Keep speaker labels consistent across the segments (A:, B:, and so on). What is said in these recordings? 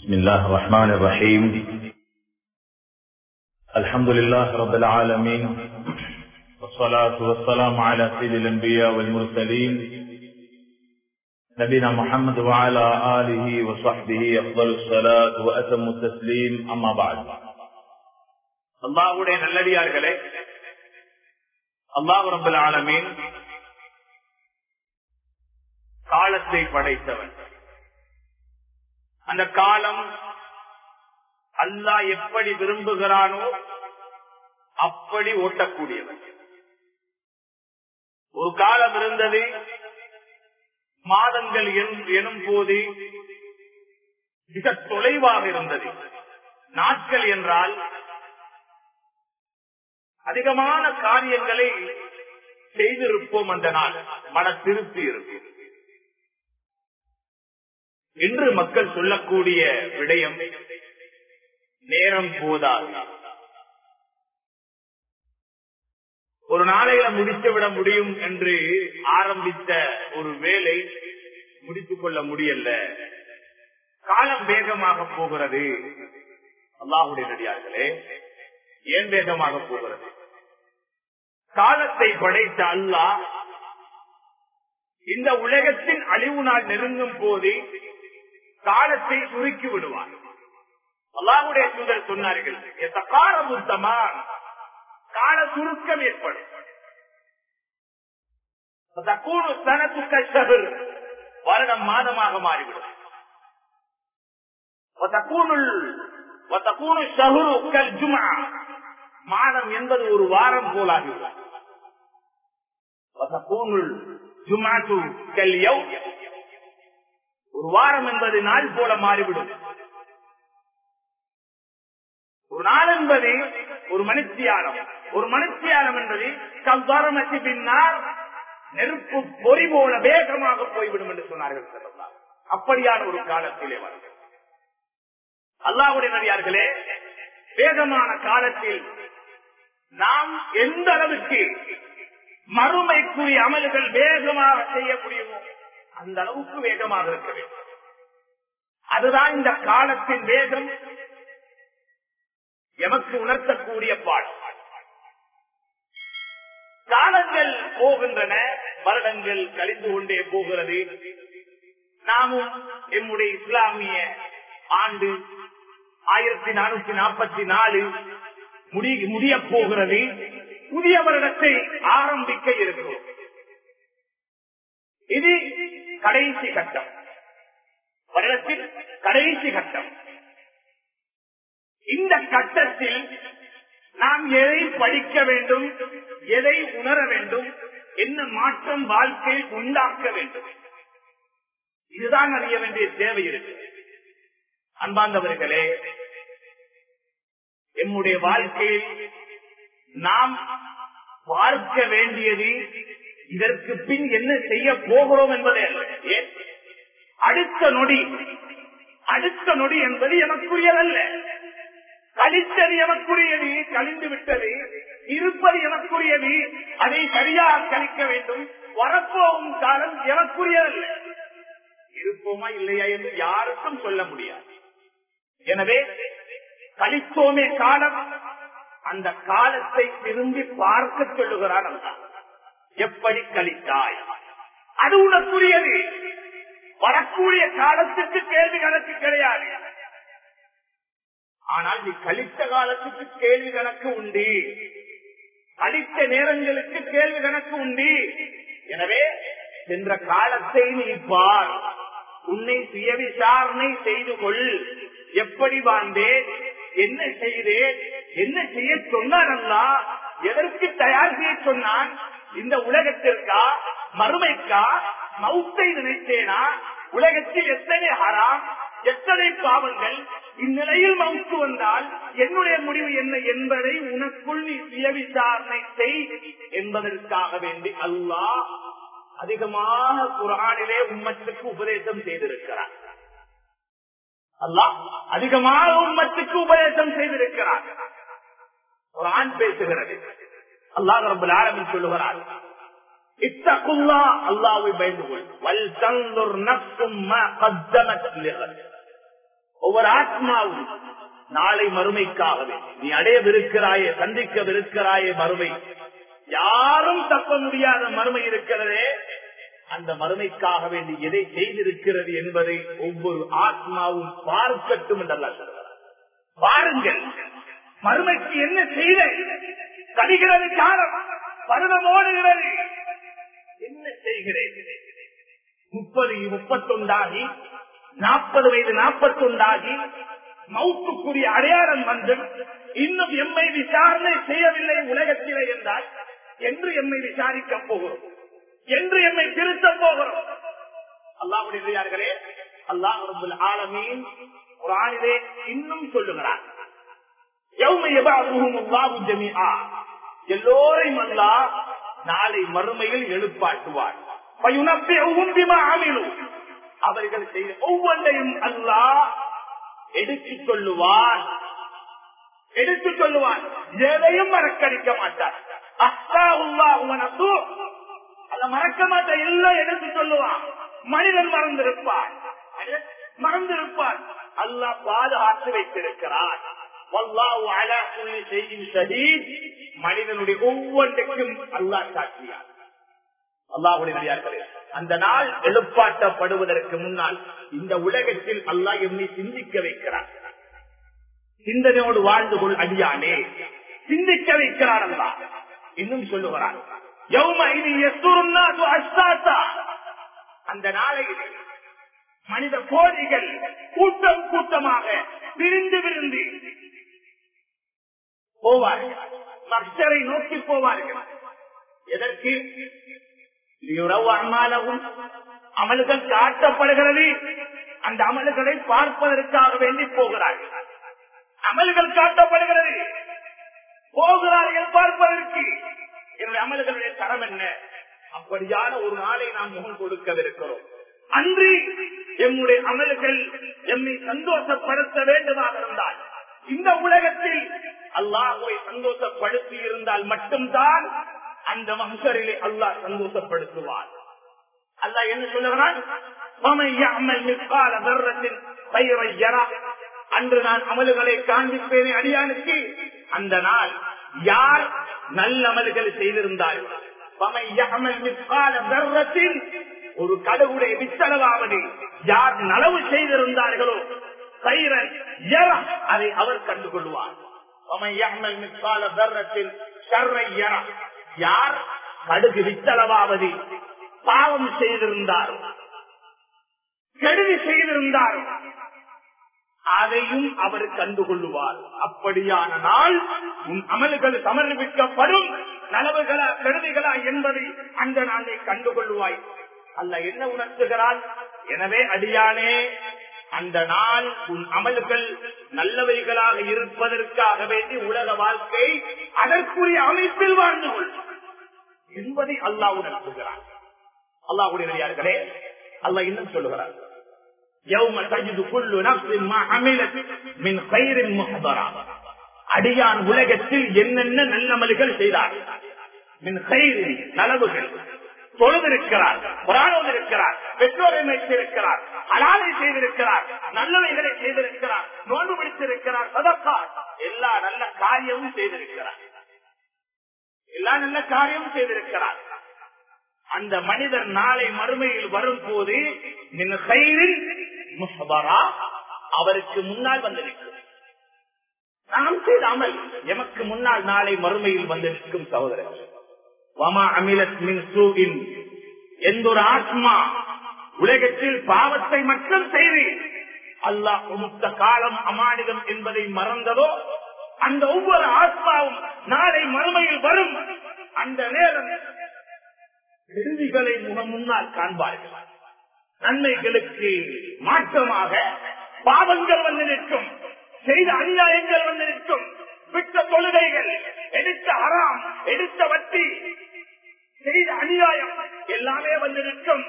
A: بسم الله الرحمن الرحيم الحمد لله رب العالمين والصلاة والسلام على سيد الأنبياء والمرسلين نبينا محمد وعلى آله وصحبه أفضل الصلاة وأتم التسليم أما بعد
B: அல்லாஹுடைய நல்லடியார்களே அல்லாஹ் ரபுல் ஆலமீன் காலத்தை படைத்தவன் அந்த காலம் அல்லாஹ் எப்படி விரும்புகிறானோ அப்படி ஓட்டக்கூடியவன் ஒரு காலம் இருந்தது மாதங்கள் எனும் போது மிக தொலைவாக இருந்தது நாட்கள் என்றால் அதிகமான காரியங்களை செய்திருப்போம் அந்த நாள் மன திருப்தி இருக்கும் என்று மக்கள் சொல்லக்கூடிய விடயம் நேரம் போதாது ஒரு நாளையில முடித்து விட முடியும் என்று ஆரம்பித்த ஒரு வேலை முடித்துக் கொள்ள முடியல காலம் வேகமாக போகிறது அல்லாஹுடைய நடிகார்களே ஏன் வேகமாக போகிறது காலத்தை படைத்த அல்லாஹ் இந்த உலகத்தின் அழிவு நாள் நெருங்கும் போது காலத்தை சுருக்கி விடுவார் அல்லாஹுடைய தூதர் சொன்னார்கள் காலமுத்தமான் கால சுருக்கம் ஏற்படும் வருடம் மாதமாக மாறிவிடும் மாதம் என்பது ஒரு வாரம் போலாகிவிடும் ஒரு வாரம் என்பது நாள் போல மாறிவிடும் ஒரு நாள் என்பது ஒரு மனுஷியானம் ஒரு மனுஷியானம் என்பது கவ்வாரமத்தி பின்னால் நெருப்பு பொறி போல வேகமாக போய்விடும் என்று சொன்னார்கள் அப்படியான ஒரு காலத்திலே வரும் அல்லாவுடைய நடிகார்களே வேகமான காலத்தில் நாம் எந்த அளவுக்கு மறுமைக்குரிய அமல்கள் வேகமாக செய்ய முடியுமோ அந்த அளவுக்கு வேகமாக இருக்க வேண்டும் அதுதான் இந்த காலத்தின் வேகம் எமக்கு உணர்த்தக்கூடிய பாடம் காலங்கள் போகின்றன வருடங்கள் கழிந்து கொண்டே போகிறது நாமும் எம்முடைய இஸ்லாமிய ஆண்டு ஆயிரத்தி நானூத்தி நாற்பத்தி நாலு முடிய போகிறது புதிய வருடத்தை ஆரம்பிக்க இருக்கிறோம் இது கடைசி கட்டம் வருடத்தில் கடைசி கட்டம் இந்த கட்டத்தில் நாம் எதை படிக்க வேண்டும் எதை உணர வேண்டும் என்ன மாற்றம் வாழ்க்கையில் உண்டாக்க வேண்டும் இதுதான் அறிய வேண்டிய தேவை இருக்கு அன்பாந்தவர்களே எம்முடைய வாழ்க்கையில் நாம் பார்க்க வேண்டியது இதற்கு பின் என்ன செய்ய போகிறோம் என்பதே அல்ல அடுத்த நொடி அடுத்த நொடி என்பது எமக்குரியதல்ல கழித்தது எமக்குரியது கழிந்து விட்டது இருப்பது எமக்குரியது அதை சரியாக கழிக்க வேண்டும் வரப்போகும் காலம் எமக்குரியதல்ல இருப்போமா இல்லையா என்று யாருக்கும் சொல்ல முடியாது எனவே கழித்தோமே காலம் அந்த காலத்தை திரும்பி பார்க்க சொல்லுகிறான் அல்ல எப்படி கழித்தாய் அது உனக்குரியது வரக்கூடிய காலத்துக்கு கேள்வி கணக்கு கிடையாது ஆனால் நீ கழித்த காலத்துக்கு கேள்வி கணக்கு உண்டு கழித்த நேரங்களுக்கு கேள்வி கணக்கு உண்டு எனவே சென்ற காலத்தை நீ பார் உன்னை சுய விசாரணை செய்து கொள் எப்படி வாழ்ந்தேன் என்ன செய்தேன் என்ன செய்ய சொன்னாரல்லா எதற்கு தயார் செய்ய சொன்னான் இந்த உலகத்திற்கா மறுமைக்கா மௌத்தை நினைத்தேனா உலகத்தில் எத்தனை ஹராம் எத்தனை பாவங்கள் இந்நிலையில் மவுத்து வந்தால் என்னுடைய முடிவு என்ன என்பதை உனக்குள் நீ சுய விசாரணை செய் என்பதற்காக வேண்டி அல்லாஹ் அதிகமாக குரானிலே உம்மத்துக்கு உபதேசம் செய்திருக்கிறார் அல்லாஹ் அதிகமாக உம்மத்துக்கு உபதேசம் செய்திருக்கிறார் குரான் பேசுகிறது அல்லாஹ் ரபுல் ஆலமின் சொல்லுகிறார் இத்தகுல்லா அல்லாவை பயந்து கொள் வல் தந்துர் நப்சும் மா கத்தமத் லிகத் ஒவ்வொரு ஆத்மாவும் நாளை மறுமைக்காகவே நீ அடையவிருக்கிறாயே சந்திக்கவிருக்கிறாயே மறுமை யாரும் தப்ப முடியாத மறுமை இருக்கிறதே அந்த மறுமைக்காக வேண்டி எதை செய்திருக்கிறது என்பதை ஒவ்வொரு ஆத்மாவும் பார்க்கட்டும் என்றெல்லாம் சொல்கிறார் பாருங்கள் மறுமைக்கு என்ன செய்த கடிகிறது காலம் பருவம் ஓடுகிறது என்ன செய்கிறேன் முப்பது முப்பத்தொண்டாகி நாற்பது வயது நாற்பத்தொண்டாகி மவுத்துக்குரிய அடையாளம் வந்து இன்னும் எம்மை விசாரணை செய்யவில்லை உலகத்திலே என்றால் என்று எம்மை விசாரிக்க போகிறோம் என்று எம்மை திருத்தப் போகிறோம் அல்லாஹுடைய அல்லாஹ் ரபுல் ஆலமீன் குரானிலே இன்னும் சொல்லுகிறார் எல்லோரையும் அல்லா நாளை மறுமையில் எழுப்பாட்டுவார் அவர்கள் செய்த ஒவ்வொன்றையும் அல்லா எடுத்து சொல்லுவார் எடுத்து சொல்லுவார் எதையும் மறக்கடிக்க மாட்டார் அஸ்தா உல்லா உனக்கு அத மறக்க மாட்ட எல்லாம் எடுத்து சொல்லுவான் மனிதன் மறந்திருப்பார் மறந்திருப்பார் அல்லாஹ் பாதுகாத்து வைத்திருக்கிறார் மனிதனுடைய ஒவ்வொன்றுக்கும் அல்லாஹ் சாட்சியார் அல்லாஹுடைய அந்த நாள் எழுப்பாட்டப்படுவதற்கு முன்னால் இந்த உலகத்தில் அல்லாஹ் எம்மை சிந்திக்க வைக்கிறார் சிந்தனையோடு வாழ்ந்து கொள் அடியானே சிந்திக்க வைக்கிறார் அல்லா இன்னும் சொல்லுகிறார் அந்த நாளையில் மனித கோடிகள் கூட்டம் கூட்டமாக விரிந்து விருந்து போவார்கள் மக்சரை நோக்கி போவார்கள் எதற்கு அம்மாலவும் அமல்கள் காட்டப்படுகிறது அந்த அமல்களை பார்ப்பதற்காக வேண்டி போகிறார்கள் அமல்கள் காட்டப்படுகிறது போகிறார்கள் பார்ப்பதற்கு என்னுடைய அமல்களுடைய தரம் என்ன அப்படியான ஒரு நாளை நாம் முகம் கொடுக்கவிருக்கிறோம் அன்றி எம்முடைய அமல்கள் எம்மை சந்தோஷப்படுத்த வேண்டுமாக இருந்தால் இந்த உலகத்தில் அல்லாஹுவை சந்தோஷப்படுத்தி இருந்தால் மட்டும்தான் அந்த மகரிலே அல்லாஹ் சந்தோஷப்படுத்துவார் அல்லாஹ் என்ன சொல்லுகிறான் அன்று நான் அமல்களை காண்பிப்பேனே அடியானுக்கு அந்த நாள் யார் நல்ல அமல்கள் செய்திருந்தார்கள் ஒரு கடவுளை வித்தளவாவது யார் நலவு செய்திருந்தார்களோ சைரன் அதை அவர் கண்டுகொள்வார் யார் கடுகு வித்தளவாவது பாவம் செய்திருந்தார் கெடுதி செய்திருந்தார் அதையும் அவர் கண்டுகொள்ளுவார் அப்படியான நாள் உன் அமல்கள் சமர்ப்பிக்கப்படும் நலவுகளா கெடுதிகளா என்பதை அந்த நாளை கண்டுகொள்வாய் அல்ல என்ன உணர்த்துகிறாள் எனவே அடியானே அந்த நாள் உன் அமல்கள் நல்லவைகளாக இருப்பதற்காக வேண்டி உலக வாழ்க்கை அதற்குரிய அமைப்பில் வாழ்ந்து கொள் என்பதை அல்லாஹ் உணர்த்துகிறார் அல்லாஹுடைய அல்லாஹ் இன்னும் சொல்லுகிறார் அடியான் உலகத்தில் என்னென்ன நல்லமல்கள் செய்தார் நலவுகள் தொழுதிருக்கிறார் புராணம் இருக்கிறார் பெற்றோரை வைத்திருக்கிறார் அலாலை செய்திருக்கிறார் நல்லவைகளை செய்திருக்கிறார் நோன்பு பிடித்திருக்கிறார் சதக்கா எல்லா நல்ல காரியமும் செய்திருக்கிறார் எல்லா நல்ல காரியமும் செய்திருக்கிறார் அந்த மனிதர் நாளை மறுமையில் வரும் போது அவருக்கு முன்னால் வந்திருக்கும் நாம் செய்த அமல் எமக்கு முன்னால் நாளை மறுமையில் வந்திருக்கும் சகோதரர் எந்த ஒரு ஆத்மா உலகத்தில் பாவத்தை மட்டும் செய்து அல்லாஹ் முத்த காலம் அமானிதம் என்பதை மறந்ததோ அந்த ஒவ்வொரு ஆத்மாவும் நாளை மறுமையில் வரும் அந்த நேரம் விருதிகளை முன்னால் காண்பார்கள் நன்மைகளுக்கு மாற்றமாக பாவங்கள் வந்து நிற்கும் செய்த அநியாயங்கள் வந்து நிற்கும் விட்ட தொழுகைகள் எடுத்த அறாம் எடுத்த வட்டி செய்த அநியாயம் எல்லாமே வந்து நிற்கும்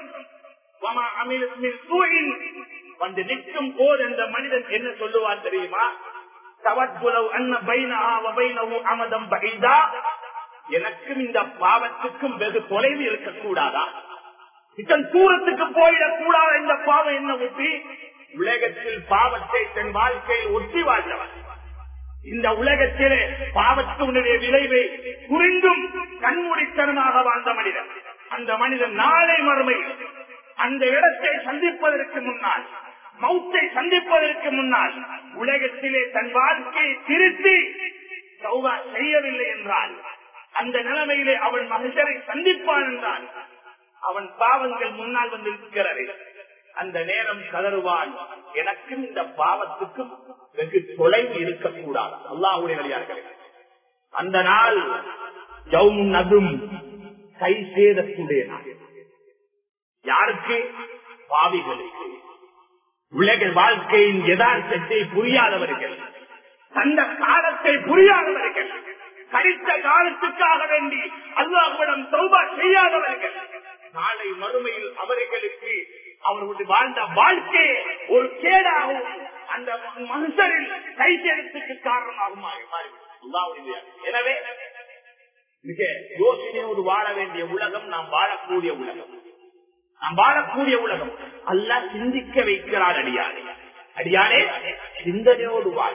B: வந்து நிற்கும் போது அந்த மனிதன் என்ன சொல்லுவார் தெரியுமா தவத்துலவு அன்ன பைனவு அமதம் பகைதா எனக்கும் இந்த பாவத்துக்கும் வெகு தொலைவு இருக்கக்கூடாதா இதன் தூரத்துக்கு போயிடக் கூடாத இந்த பாவம் என்ன ஊட்டி உலகத்தில் பாவத்தை தன் வாழ்க்கையில் ஒட்டி வாழ்ந்தவர் இந்த உலகத்திலே பாவத்தினுடைய விளைவை புரிந்தும் கண்மூடித்தனமாக வாழ்ந்த மனிதன் அந்த மனிதன் நாளை மறுமையில் அந்த இடத்தை சந்திப்பதற்கு முன்னால் மௌத்தை சந்திப்பதற்கு முன்னால் உலகத்திலே தன் வாழ்க்கையை திருத்தி சௌபா செய்யவில்லை என்றால் அந்த நிலைமையிலே அவன் மனுஷரை சந்திப்பான் என்றால் அவன் பாவங்கள் முன்னால் வந்து இருக்கிறது அந்த நேரம் கதறுவான் எனக்கும் இந்த பாவத்துக்கும் வெகு தொலைவு இருக்கக்கூடாது அல்லாஹுடைய வழியார்களே அந்த நாள் ஜவுமுன் நதும் கை சேதத்துடைய நாள் யாருக்கு பாவிகளுக்கு உலக வாழ்க்கையின் யதார்த்தத்தை புரியாதவர்கள் அந்த காலத்தை புரியாதவர்கள் கடித்த காலத்துக்காக வேண்டி அல்லாஹ்விடம் சௌபா செய்யாதவர்கள் நாளை மறுமையில் அவர்களுக்கு அவர்களுடைய வாழ்ந்த வாழ்க்கையே ஒரு கேடாகவும் அந்த மனுஷரில் கைச்சேதத்துக்கு காரணமாகவும் மாறி மாறிவிடும் அல்லாஹ்வுடைய எனவே மிக யோசனையோடு வாழ வேண்டிய உலகம் நாம் வாழக்கூடிய உலகம் நாம் வாழக்கூடிய உலகம் அல்லாஹ் சிந்திக்க வைக்கிறார் அடியானே அடியானே சிந்தனையோடு வாழ்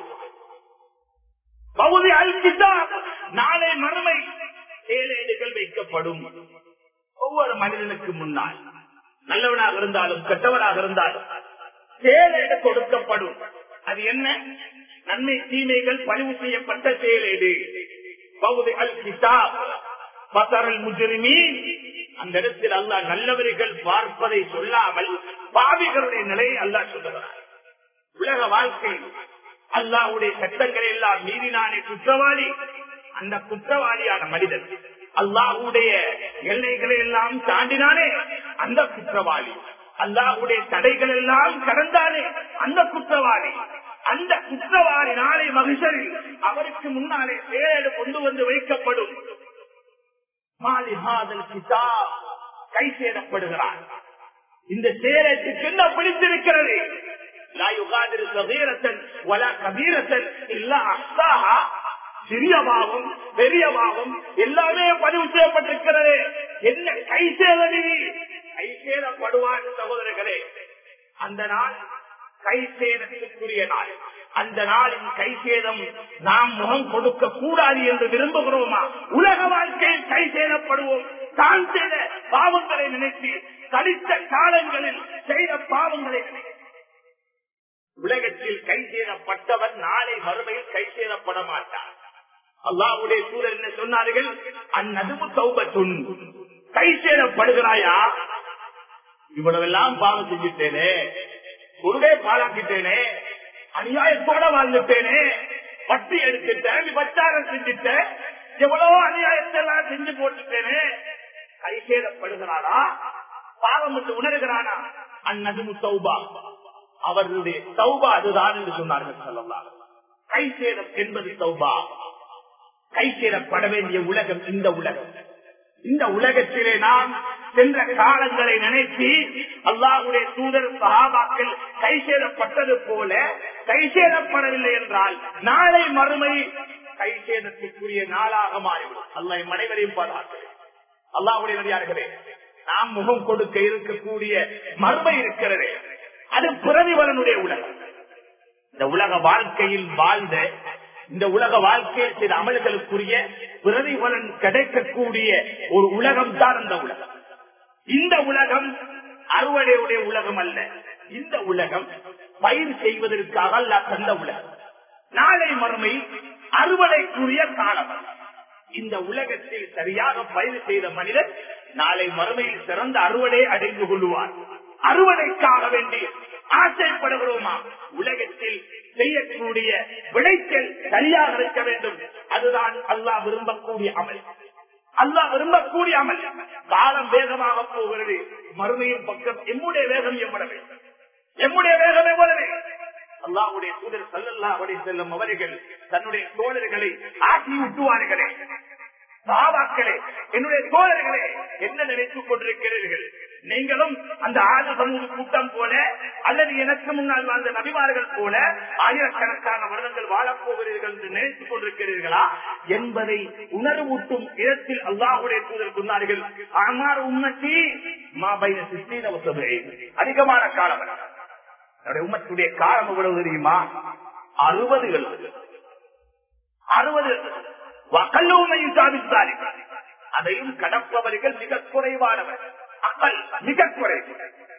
B: பகுதி அல்கிதாப் நாளை மறுமை ஏழேடுகள் வைக்கப்படும் ஒவ்வொரு மனிதனுக்கு முன்னால் நல்லவனாக இருந்தாலும் கெட்டவனாக இருந்தாலும் செயலேடு கொடுக்கப்படும் அது என்ன நன்மை தீமைகள் பதிவு செய்யப்பட்ட செயலேடு பகுதி அல் கிதாப் பசரல் முஜரிமீன் அந்த இடத்தில் அல்லாஹ் நல்லவர்கள் பார்ப்பதை சொல்லாமல் பாவிகளுடைய நிலையை அல்லாஹ் சொல்லுகிறார் உலக வாழ்க்கை அல்லாஹ்வுடைய சட்டங்களை எல்லாம் மீறினானே குற்றவாளி அந்த குற்றவாளியான மனிதன் அல்லாஹ்வுடைய எல்லைகளை எல்லாம் தாண்டினானே அந்த குற்றவாளி அல்லாஹ்வுடைய தடைகள் எல்லாம் கடந்தானே அந்த குற்றவாளி அந்த குற்றவாளி நாளை மகிஷரில் அவருக்கு முன்னாலே சேடு கொண்டு வந்து வைக்கப்படும் மாலிஹாதல் கிதாப் கை சேதப்படுகிறார் இந்த சேரத்துக்கு என்ன பிடித்திருக்கிறது லா யுகாதிரு சகீரத்தன் வலா கபீரத்தன் இல்ல அஸ்தாஹா சிறியவாகும் பெரியவாகும் எல்லாமே பதிவு செய்யப்பட்டிருக்கிறது என்ன கை சேதனி கை சேதப்படுவான் சகோதரர்களே அந்த நாள் கை சேதத்துக்குரிய நாள் அந்த நாளின் கை சேதம் நாம் முகம் கொடுக்க கூடாது என்று விரும்புகிறோமா உலக வாழ்க்கையில் கை சேதப்படுவோம் தான் செய்த பாவங்களை நினைத்து கழித்த காலங்களில் செய்த பாவங்களை நினைத்து உலகத்தில் கை சேதப்பட்டவன் நாளை மறுமையில் கை சேதப்பட மாட்டான் அல்லாவுடைய சூழல் என்ன சொன்னார்கள் அந்நதுவு சௌபத்துன் கை சேதப்படுகிறாயா இவ்வளவெல்லாம் பாவம் செஞ்சுட்டேனே குருவே பாலாக்கிட்டேனே அநியாயத்தோட வாழ்ந்துட்டேனே வட்டி எடுத்துட்டேன் விபச்சாரம் செஞ்சுட்டேன் எவ்வளவோ அநியாயத்தை எல்லாம் செஞ்சு போட்டுட்டேனே கை சேதப்படுகிறாரா பாவம் என்று உணர்கிறானா அந்நதுமு சௌபா அவர்களுடைய சௌபா அதுதான் என்று சொன்னார்கள் சொல்லலாம் கை சேதம் என்பது சௌபா கை சேதப்பட வேண்டிய உலகம் இந்த உலகம் இந்த உலகத்திலே நாம் சென்ற காலங்களை நினைத்து அல்லாஹுடைய தூதர் சகாபாக்கள் கை சேதப்பட்டது போல கை சேதப்படவில்லை என்றால் நாளை மறுமை கை சேதத்திற்குரிய நாளாக மாறிவிடும் அல்லாஹ் அனைவரையும் பாதுகாக்கிறேன் அல்லாஹுடைய நடிகார்களே நாம் முகம் கொடுக்க இருக்கக்கூடிய மர்மை இருக்கிறது அது பிரதிபலனுடைய உலகம் இந்த உலக வாழ்க்கையில் வாழ்ந்த இந்த உலக வாழ்க்கையில் சில அமல்களுக்குரிய பிரதிபலன் கிடைக்கக்கூடிய ஒரு உலகம் தான் அந்த உலகம் இந்த உலகம் அறுவடையுடைய உலகம் அல்ல இந்த உலகம் பயிர் செய்வதற்காக அல்ல தந்த உலகம் நாளை மறுமை அறுவடைக்குரிய காலம் இந்த உலகத்தில் சரியாக பயிர் செய்த மனிதன் நாளை மறுமையில் சிறந்த அறுவடை அடைந்து கொள்வார் அறுவடைக்காக வேண்டி ஆசைப்படுகிறோமா உலகத்தில் செய்யக்கூடிய விளைச்சல் சரியாக இருக்க வேண்டும் அதுதான் அல்லாஹ் விரும்பக்கூடிய அமல் அல்லாஹ் விரும்பக்கூடிய அமல் காலம் வேகமாக போகிறது மறுமையின் பக்கம் எம்முடைய வேகம் எவ்வளவு எம்முடைய வேகம் எவ்வளவு அல்லாஹுடைய தூதர் சல்லல்லா அவரை செல்லும் அவர்கள் தன்னுடைய தோழர்களை ஆட்டி விட்டுவார்களே சாவாக்களே என்னுடைய தோழர்களே என்ன நினைத்துக் கொண்டிருக்கிறீர்கள் நீங்களும் அந்த ஆறு சமூக கூட்டம் போல அல்லது எனக்கு முன்னால் வாழ்ந்த நபிமார்கள் போல ஆயிரக்கணக்கான வருடங்கள் வாழப்போகிறீர்கள் என்று நினைத்துக் கொண்டிருக்கிறீர்களா என்பதை உணர்வூட்டும் இடத்தில் அல்லாஹுடைய தூதர் சொன்னார்கள் அமார் உன்னத்தி மாபைன சிஸ்தீன அதிகமான காலம் என்னுடைய உம்மத்துடைய காலம் எவ்வளவு தெரியுமா அறுபது எழுபது அறுபது வக்கல்லூமையும் சாதித்தாரி அதையும் கடப்பவர்கள் மிக குறைவானவர் அக்கல் மிக குறைவு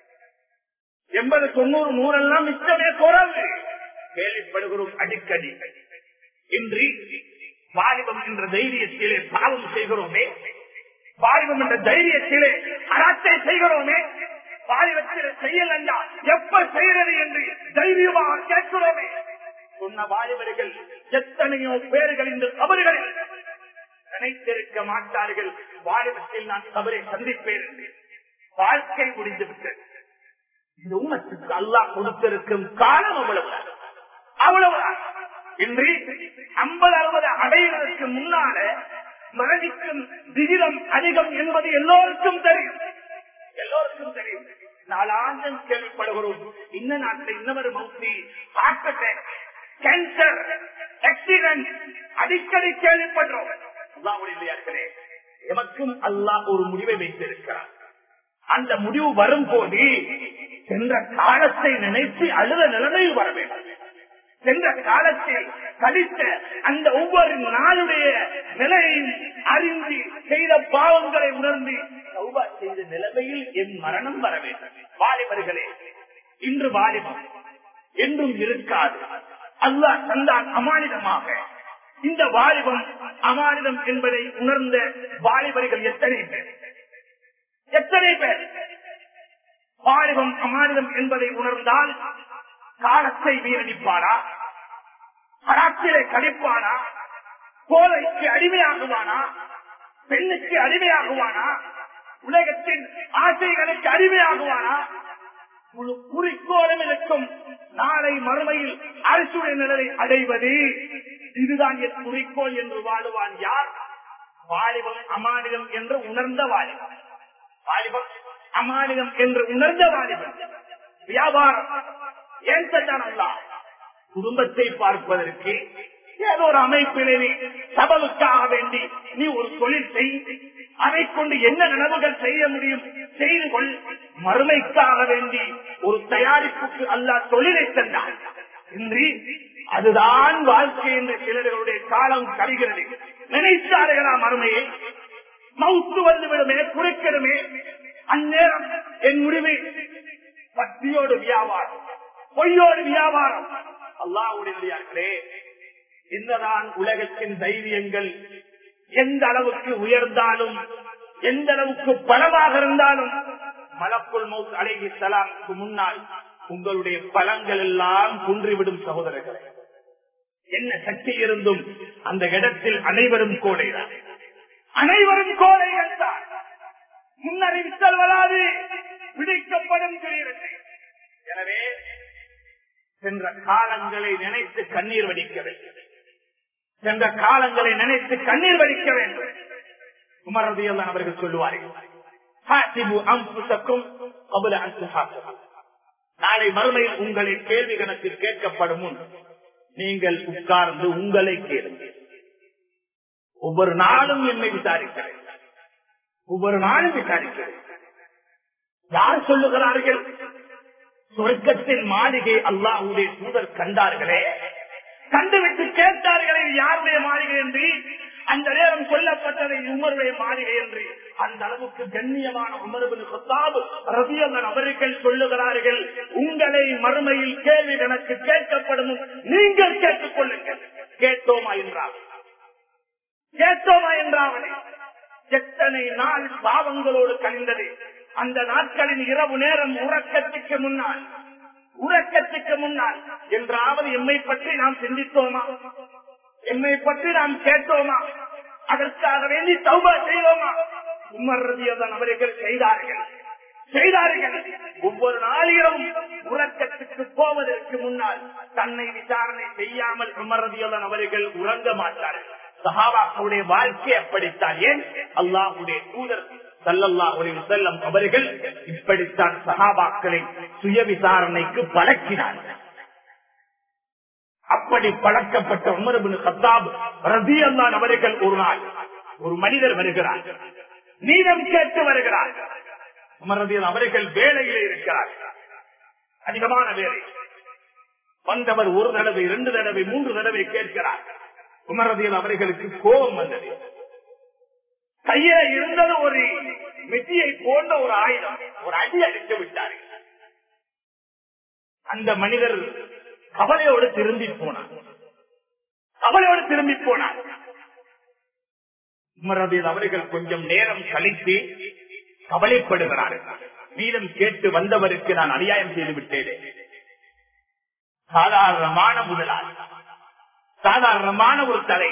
B: எண்பது தொண்ணூறு நூறெல்லாம் மிச்சமே குறைவு கேள்விப்படுகிறோம் அடிக்கடி இன்றி வாலிபம் என்ற தைரியத்திலே பாவம் செய்கிறோமே வாலிபம் என்ற தைரியத்திலே அறத்தை செய்கிறோமே வாலிபத்திலே செய்யலண்டா எப்ப செய்யறது என்று தைரியமாக கேட்கிறோமே சொன்ன வாலிபர்கள் எத்தனையோ பேர்கள் இந்த தவறுகளில் நினைத்திருக்க மாட்டார்கள் வாலிபத்தில் நான் தவறை சந்திப்பேன் என்று வாழ்க்கை முடிந்து விட்டது இந்த உண்மத்துக்கு அல்லாஹ் கொடுத்திருக்கும் காலம் அவ்வளவுதான் அவ்வளவுதான் இன்றி ஐம்பது அறுபது அடைவதற்கு முன்னால மரணிக்கும் விகிதம் அதிகம் என்பது எல்லோருக்கும் தெரியும் எல்லோருக்கும் தெரியும் நாலாண்டும் கேள்விப்படுகிறோம் இந்த நாட்டில் இன்னொரு மௌத்தி ஹார்ட் அட்டாக் கேன்சர் ஆக்சிடென்ட் அடிக்கடி கேள்விப்படுறோம் அல்லாவுடைய எமக்கும் அல்லாஹ் ஒரு முடிவை வைத்திருக்கிறார் அந்த முடிவு வரும்போது சென்ற காலத்தை நினைத்து அழுத நிலைமையில் வர வேண்டும் சென்ற காலத்தில் கழித்த அந்த ஒவ்வொரு நாளுடைய நிலையையும் அறிந்து செய்த பாவங்களை உணர்ந்து சௌபா செய்த நிலைமையில் என் மரணம் வர வேண்டும் வாலிபர்களே இன்று வாலிபம் என்றும் இருக்காது அல்லாஹ் தந்தான் அமானிதமாக இந்த வாலிபம் அமானிதம் என்பதை உணர்ந்த வாலிபர்கள் எத்தனை பேர் எத்தனை பேர் வாலிபம் அமானிதம் என்பதை உணர்ந்தால் காலத்தை வீரடிப்பானா கராத்திலே கழிப்பானா கோலைக்கு அடிமையாகுவானா பெண்ணுக்கு அடிமையாகுவானா உலகத்தின் ஆசைகளுக்கு அடிமையாகுவானா முழு குறிக்கோளும் இருக்கும் நாளை மறுமையில் அரசுடைய நிலையை அடைவது இதுதான் என் குறிக்கோள் என்று வாழுவான் யார் வாலிபம் அமானிதம் என்று உணர்ந்த வாலிபம் வாலிபம் அமானிதம் என்று உணர்ந்த வாலிபம் வியாபாரம் ஏன் சென்றான் அல்லா குடும்பத்தை பார்ப்பதற்கு ஏதோ ஒரு அமைப்பிலே நீ சபலுக்காக வேண்டி நீ ஒரு தொழில் செய் அதை கொண்டு என்ன நனவுகள் செய்ய முடியும் செய்து கொள் மறுமைக்காக வேண்டி ஒரு தயாரிப்புக்கு அல்ல தொழிலை தந்தான் இன்றி அதுதான் வாழ்க்கை என்று சிலர்களுடைய காலம் கருகிறது நினைத்தார்களா மறுமையை மவுத்து வந்து விடுமே குறைக்கிடுமே அந்நேரம் என் முடிவு பக்தியோடு வியாபாரம் பொய்யோடு வியாபாரம் அல்லாவுடைய என்னதான் உலகத்தின் தைரியங்கள் எந்த அளவுக்கு உயர்ந்தாலும் எந்த அளவுக்கு பலமாக இருந்தாலும் மலக்குள் மவுத் அழகி சலாமுக்கு முன்னால் உங்களுடைய பலங்கள் எல்லாம் குன்றிவிடும் சகோதரர்களே என்ன சக்தி இருந்தும் அந்த இடத்தில் அனைவரும் கோடைதான் அனைவரும் கோடைகள் தான் முன்னறிவித்தல் வராது பிடிக்கப்படும் சொல்லியிருந்தேன் எனவே சென்ற காலங்களை நினைத்து கண்ணீர் வடிக்க வேண்டும் சென்ற காலங்களை நினைத்து கண்ணீர் வடிக்க வேண்டும் உமரதியெல்லாம் அவர்கள் சொல்லுவார்கள் நாளை மறுமையில் உங்களை கேள்வி கணக்கில் கேட்கப்படும் முன் நீங்கள் உட்கார்ந்து உங்களை கேளுங்கள் ஒவ்வொரு நாளும் என்னை விசாரிக்கிறேன் ஒவ்வொரு நாளும் விசாரிக்கிறேன் யார் சொல்லுகிறார்கள் சொர்க்கத்தின் மாளிகை அல்லாஹுடைய தூதர் கண்டார்களே கண்டுவிட்டு கேட்டார்களே யாருடைய மாளிகை என்று அந்த நேரம் சொல்லப்பட்டதை உமருடைய மாளிகை என்று அந்த அளவுக்கு கண்ணியமான உமர்பின் சொத்தாபு ரவியல்லன் அவர்கள் சொல்லுகிறார்கள் உங்களை மறுமையில் கேள்வி கணக்கு கேட்கப்படும் நீங்கள் கேட்டுக் கொள்ளுங்கள் கேட்டோமா என்றார் கேட்டோமா என்றாவனே எத்தனை நாள் பாவங்களோடு கழிந்தது அந்த நாட்களின் இரவு நேரம் உறக்கத்துக்கு முன்னால் உறக்கத்துக்கு முன்னால் என்றாவது எம்மை பற்றி நாம் சிந்தித்தோமா எம்மை பற்றி நாம் கேட்டோமா அதற்காக வேண்டி சௌபா செய்தோமா உமர் ரதியதான் அவர்கள் செய்தார்கள் செய்தார்கள் ஒவ்வொரு நாளிலும் உறக்கத்துக்கு போவதற்கு முன்னால் தன்னை விசாரணை செய்யாமல் உமர் ரதியதான் அவர்கள் உறங்க மாட்டார்கள் சஹாபாக்களுடைய வாழ்க்கை அப்படித்தான் ஏன் அல்லாஹுடைய தூதர் சல்லல்லா ஒளிவு செல்லம் அவர்கள் இப்படித்தான் சகாபாக்களை சுய விசாரணைக்கு பழக்கினார்கள் அப்படி பழக்கப்பட்ட உமரபின் சத்தாப் ரதி அல்லான் அவர்கள் ஒரு நாள் ஒரு மனிதர் வருகிறார் நீதம் கேட்டு வருகிறார் உமரதியல் அவர்கள் வேலையிலே இருக்கிறார் அதிகமான வேலை வந்தவர் ஒரு தடவை இரண்டு தடவை மூன்று தடவை கேட்கிறார் உமரதியில் அவர்களுக்கு கோபம் வந்தது கையில இருந்தது ஒரு மெட்டியை போன்ற ஒரு ஆயுதம் ஒரு அடி அடித்து விட்டார்கள் அந்த மனிதர் கவலையோடு திரும்பி போனார் கவலையோடு திரும்பி போனார் உமரதியில் அவர்கள் கொஞ்சம் நேரம் கழித்து கவலைப்படுகிறார்கள் மீதம் கேட்டு வந்தவருக்கு நான் அநியாயம் செய்து விட்டேனே சாதாரணமான முதலாளி சாதாரணமான ஒரு தலை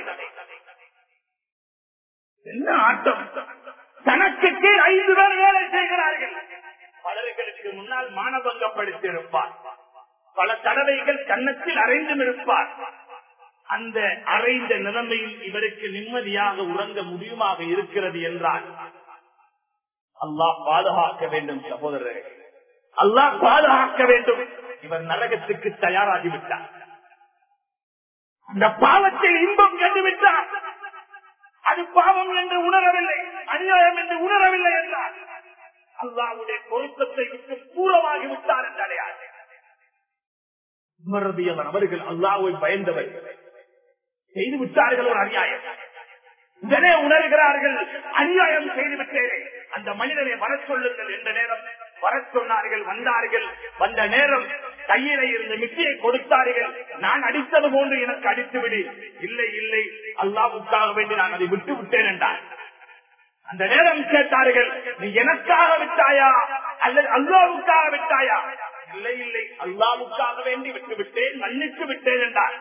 B: என்ன ஆட்டம் தனக்கு கீழ் ஐந்து பேர் வேலை செய்கிறார்கள் பலர்களுக்கு முன்னால் மானபங்கப்படுத்தி இருப்பார் பல தடவைகள் கன்னத்தில் அறைந்தும் இருப்பார் அந்த அறைந்த நிலைமையில் இவருக்கு நிம்மதியாக உறங்க முடியுமாக இருக்கிறது என்றால் அல்லாஹ் பாதுகாக்க வேண்டும் சகோதரர்கள் அல்லாஹ் பாதுகாக்க வேண்டும் இவர் நரகத்துக்கு தயாராகிவிட்டார் அந்த பாவத்தில் இன்பம் கண்டுவிட்டார் அது பாவம் என்று உணரவில்லை அநியாயம் என்று உணரவில்லை என்றார் அல்லாவுடைய பொருத்தத்தை விட்டு தூரமாகி விட்டார் என்று அடையாது உமரதியவன் அவர்கள் அல்லாவை பயந்தவர்கள் செய்து விட்டார்கள் ஒரு அநியாயம் இதனே உணர்கிறார்கள் அநியாயம் செய்து விட்டேன் அந்த மனிதனை வர சொல்லுங்கள் என்ற நேரம் வர சொன்னார்கள் வந்தார்கள் வந்த நேரம் கையில இருந்த மிட்டியை கொடுத்தார்கள் நான் அடித்தது போன்று எனக்கு அடித்து விடு இல்லை இல்லை அல்லாவுக்காக வேண்டி நான் அதை விட்டு விட்டேன் என்றார் அந்த நேரம் கேட்டார்கள் நீ எனக்காக விட்டாயா அல்லது அல்லாவுக்காக விட்டாயா இல்லை இல்லை அல்லாவுக்காக வேண்டி விட்டு விட்டேன் மன்னித்து விட்டேன் என்றார்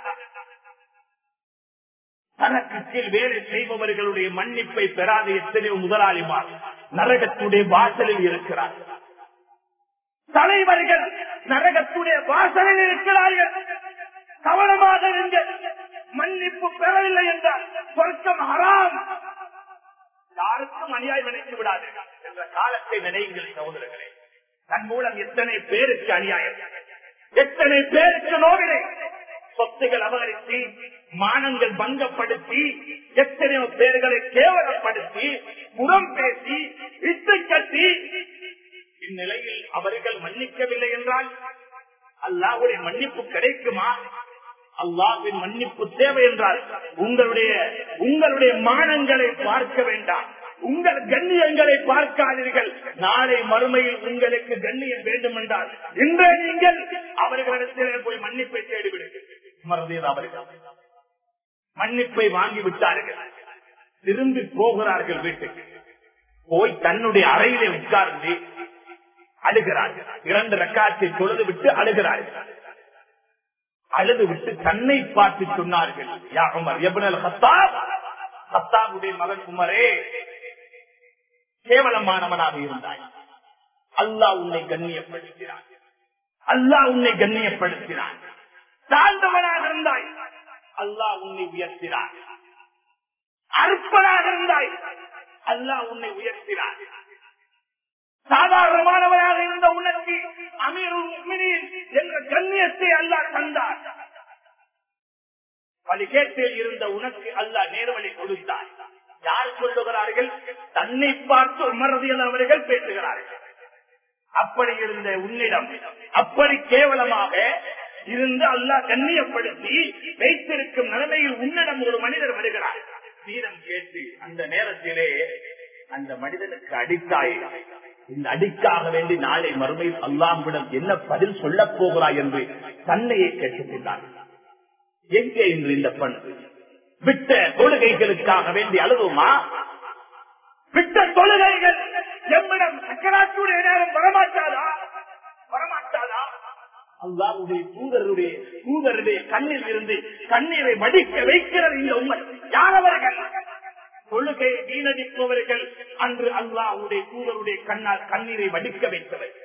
B: தனக்கு கீழ் வேலை செய்பவர்களுடைய மன்னிப்பை பெறாத எத்தனையோ முதலாளிமார் நரகத்துடைய வாசலில் இருக்கிறார் தலைவர்கள் நரகத்துடைய வாசலில் இருக்கிறார்கள் கவனமாக இருங்கள் மன்னிப்பு பெறவில்லை என்றால் சொர்க்கம் ஹராம் யாருக்கும் அநியாயம் நினைத்து விடாது என்ற காலத்தை நினைவுங்கள் சகோதரர்களே தன் மூலம் எத்தனை பேருக்கு அநியாயம் எத்தனை பேருக்கு நோவினை சொத்துகள் அபகரித்து மானங்கள் பங்கப்படுத்தி எத்தனையோ பேர்களை கேவலப்படுத்தி புறம் பேசி இட்டு கட்டி இந்நிலையில் அவர்கள் மன்னிக்கவில்லை என்றால் அல்லாஹுடைய மன்னிப்பு கிடைக்குமா அல்லாஹின் மன்னிப்பு தேவை என்றால் உங்களுடைய உங்களுடைய மானங்களை பார்க்க வேண்டாம் உங்கள் கண்ணியங்களை பார்க்காதீர்கள் நாளை மறுமையில் உங்களுக்கு கண்ணியம் வேண்டும் என்றால் இன்றே நீங்கள் அவர்களிடத்திலே போய் மன்னிப்பை தேடிவிடுங்கள் மறந்தது அவர்கள் மன்னிப்பை வாங்கி விட்டார்கள் திரும்பி போகிறார்கள் வீட்டுக்கு போய் தன்னுடைய அறையிலே உட்கார்ந்து அழுகிறார்கள் இரண்டு ரக்காத்தை தொழுது விட்டு அழுகிறார்கள் அழுது விட்டு தன்னை பார்த்து சொன்னார்கள் யா உமர் எபுனல் ஹத்தாப் ஹத்தாபுடைய மகன் உமரே கேவலமானவனாக இருந்தாய் அல்லாஹ் உன்னை கண்ணியப்படுத்தினான் அல்லாஹ் உன்னை கண்ணியப்படுத்தினான் தாழ்ந்தவனாக இருந்தாய் அல்லாஹ் உன்னை உயர்த்தினான் அற்பனாக இருந்தாய் அல்லாஹ் உன்னை உயர்த்தினான் சாதாரணமானவராக இருந்த உனக்கு அமீருல் என்ற கண்ணியத்தை அல்லாஹ் தந்தார் வழிகேட்டில் இருந்த உனக்கு அல்லாஹ் நேர்வழி கொடுத்தார் யார் சொல்லுகிறார்கள் தன்னை பார்த்து உமரதியல் அவர்கள் பேசுகிறார்கள் அப்படி இருந்த உன்னிடம் அப்படி கேவலமாக இருந்து அல்லாஹ் கண்ணியப்படுத்தி வைத்திருக்கும் நிலைமையில் உன்னிடம் ஒரு மனிதர் வருகிறார் வீரம் கேட்டு அந்த நேரத்திலே அந்த மனிதனுக்கு அடித்தாய் இந்த அடிக்காக வேண்டி நாளை மறுமையில் அல்லாஹ்விடம் என்ன பதில் சொல்ல போகிறாய் என்று தன்னையே கேட்டுக்கொண்டார் எங்கே இன்று இந்த பண்பு விட்ட தொழுகைகளுக்காக வேண்டி அழுதுமா விட்ட தொழுகைகள் எம்மிடம் சக்கராத்துடைய நேரம் வரமாட்டாதா வரமாட்டாதா அல்லாவுடைய தூதருடைய தூதருடைய கண்ணில் இருந்து கண்ணீரை வடிக்க வைக்கிறது இந்த உண்மை யாரவர்கள் தொழுகையை வீணடிப்பவர்கள் அன்று அல்லாவுடைய தூதருடைய கண்ணால் கண்ணீரை வடிக்க வைத்தவர்கள்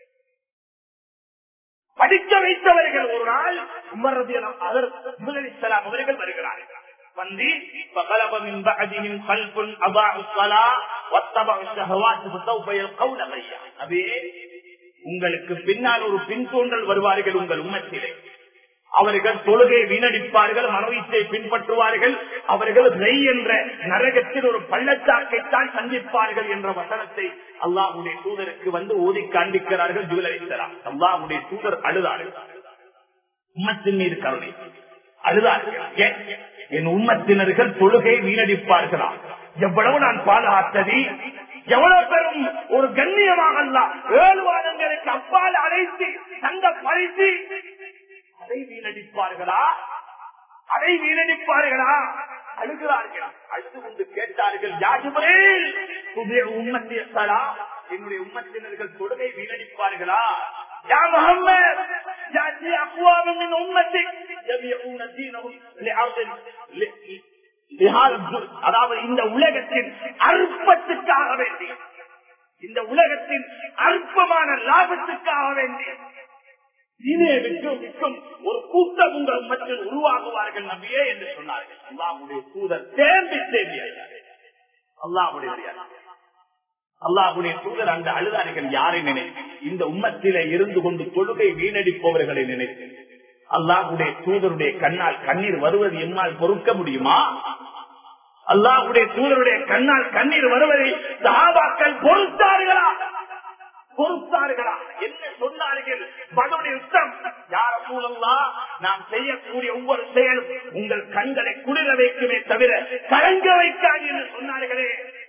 B: படிக்க வைத்தவர்கள் ஒரு நாள் உமரது அவர் முதலிசலாம் அவர்கள் வருகிறார்கள் வந்து فغلب من بعدهم خلف أضاعوا الصلاة واتبعوا الشهوات فسوف يلقون غيا அபே உங்களுக்கு பின்னால் ஒரு பின் தோன்றல் வருவார்கள் உங்கள் உம்மத்திலே அவர்கள் தொழுகை வீணடிப்பார்கள் மனவீச்சை பின்பற்றுவார்கள் அவர்கள் ரெய் என்ற நரகத்தில் ஒரு பள்ளத்தாக்கைத்தான் சந்திப்பார்கள் என்ற வசனத்தை அல்லாஹுடைய தூதருக்கு வந்து ஓதி காண்பிக்கிறார்கள் ஜுவலரித்தலாம் அல்லாஹுடைய தூதர் அழுதார்கள் உம்மத்தின் மீது கருணை அழுதார்கள் ஏன்? என் உம்மத்தினர்கள் தொழுகை வீணடிப்பார்களா எவ்வளவு நான் பாதுகாத்தது எவ்வளவு பெரும் ஒரு கண்ணியமாக அல்ல ஏழு வாரங்களுக்கு அப்பால் அழைத்து தந்த பரிசு அதை வீணடிப்பார்களா அதை வீணடிப்பார்களா அழுகிறார்கள் அழுது கொண்டு கேட்டார்கள் யாஜுபரேல் புதிய உம்மத்திய சலா என்னுடைய உம்மத்தினர்கள் தொழுகை வீணடிப்பார்களா யா முஹம்மத் யாத்தி அக்வாம மின் உம்மத்தி யபியூன தீனஹும் லிஅர்தின் லி- லிஹால் ஜு- அதாவது இந்த உலகத்தின் அற்பத்துக்காக வேண்டி இந்த உலகத்தின் அற்பமான லாபத்துக்காக வேண்டி இனே விற்கும் விற்கும் ஒரு கூட்டம் உங்கள் மக்கள் உருவாகுவார்கள் நம்பியே என்று சொன்னார்கள் அல்லாவுடைய தூதர் தேம்பி தேம்பி அழுதார்கள். அல்லாஹ்வுடைய அடியார். அல்லாஹ்வுடைய தூதர் அந்த அழுதார்கள் யாரை நினைத்து இந்த உம்மத்திலே இருந்து கொண்டு தொழுகை வீணடிப்பவர்களை நினைத்து அல்லாஹ்வுடைய தூதருடைய கண்ணால் கண்ணீர் வருவது என்னால் பொறுக்க முடியுமா அல்லாஹ்வுடைய தூதருடைய கண்ணால் கண்ணீர் வருவதை சஹாபாக்கள் பொறுத்தார்களா பொறுத்தார்களா என்ன சொன்னார்கள் பகவனுடைய யுத்தம் யார மூலம்லா நாம் செய்யக்கூடிய ஒவ்வொரு செயலும் உங்கள் கண்களை குளிர வைக்குமே தவிர கலங்க வைக்காது என்று சொன்னார்களே